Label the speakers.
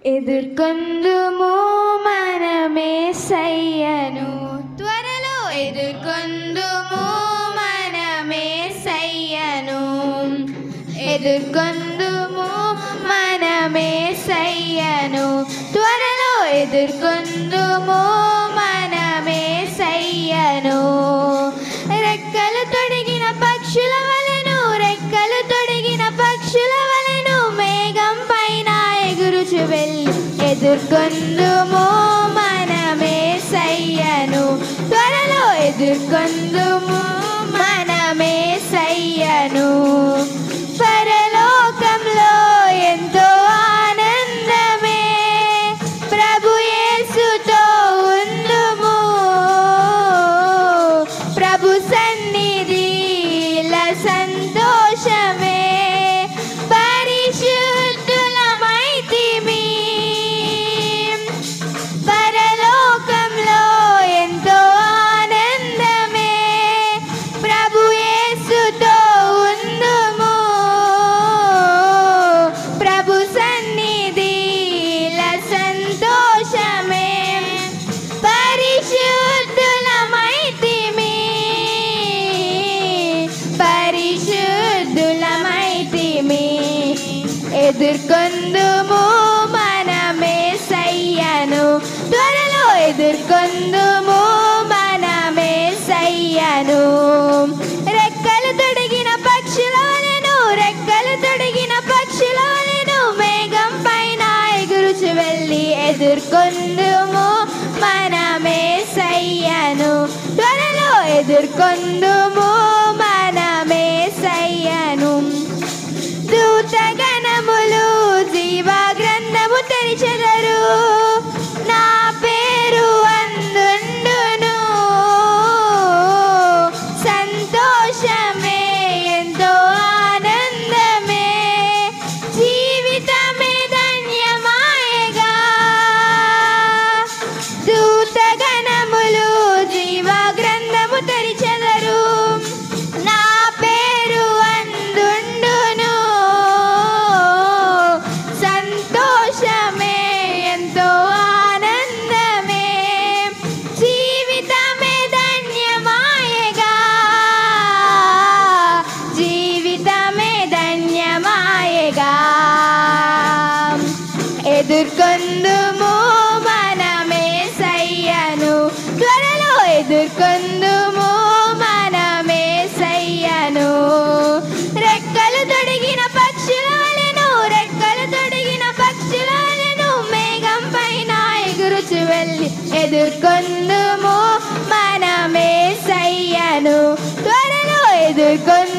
Speaker 1: ఎదుర్కొందుము మనమే సయ్యను త్వరలో ఎదుర్కొందుము మనమే సయ్యను ఎదుర్కొందుము మనమే సయ్యను త్వరలో ఎదుర్కొందుము మనమే సయ్యను రెక్కలు తొడిగిన పక్షుల వలెను రెక్కలు తొడిగిన పక్షుల వలెను మేఘం పైన ఎగురుచు వెళ్ళి ఎదుర్కొందుము మనమే సయ్యను త్వరలో ఎదుర్కొందుము మనమే సయ్యను పరలోకంలో ఎంతో ఆనందమే ప్రభు యేసుతో ఉందుము ప్రభు సన్నిధిల సంతోషమే పరిశుద్ధులమైతిమి పరలోకంలో ఎంతో ఆనందమే ప్రభు యేసుతో ఉందుము ప్రభు సన్నిధిల సంతోషమే పరిశుద్ధులమైతిమి పరిశుద్ధులమైతిమి ఎదుర్కొందుము మనమే సయ్యను త్వరలో ఎదుర్కొందుము మనమే సయ్యను రెక్కలు తొడిగిన పక్షులవలెను రెక్కలు తొడిగిన పక్షులవలెను మేఘం పైన ఎగురుచు వెళ్ళి ఎదుర్కొందుము మనమే సయ్యను త్వరలో ఎదుర్కొందుము మనమే సయ్యను దూతగణములు జీవ గ్రంథము తెరిచెదరు నా పేరు అందుండును సంతోషమే ఎంతో ఆనందమే జీవితమే ధన్యమాయగా దూతగణములు జీవ గ్రంథము తెరిచెదరు నా పేరు అందుండును సంతోషమే ఎంతో ఆనందమే జీవితమే ధన్యమాయగా జీవితమే ధన్యమాయగా ఎదుర్కొందుము మనమే సయ్యను త్వరలో ఎదుర్కొందుము మనమే సయ్యను రెక్కలు తొడిగిన పక్షులవలెను రెక్కలు తొడిగిన పక్షులవలెను మేఘం పైన ఎగురుచు వెళ్ళి ఎదుర్కొందుము మనమే సయ్యను త్వరలో ఎదుర్కొందుము